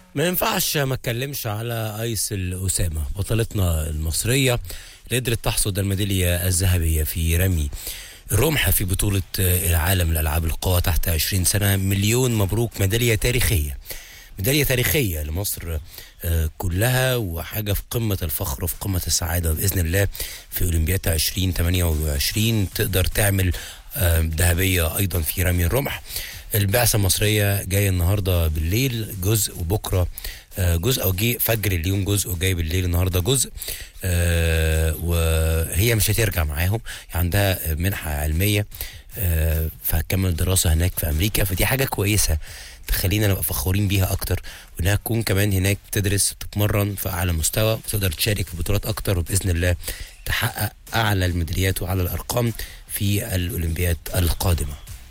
ما ينفعش ما اتكلمش على ايس الاسامه بطلتنا المصريه اللي قدرت تحصد الميداليه الذهبيه في رمي الرمح في بطوله العالم لالعاب القوى تحت 20 سنه مليون مبروك ميداليه تاريخيه ميداليه تاريخيه لمصر آه، كلها وحاجه في قمه الفخر وفي قمه السعاده باذن الله في اولمبياد 2028 تقدر تعمل آه، ذهبيه ايضا في رمي الرمح البعثه المصريه جايه النهارده بالليل جزء وبكره آه، جزء او جه فجر اليوم جزء وجاي بالليل النهارده جزء آه، وهي مش هترجع معاهم عندها منحه علميه آه، فهتكمل دراسه هناك في امريكا فدي حاجه كويسه تخلينا نبقى فخورين بيها اكتر وانها تكون كمان هناك تدرس وتتمرن في اعلى مستوى وتقدر تشارك في بطولات اكتر وباذن الله تحقق اعلى الميداليات واعلى الارقام في الاولمبياد القادمه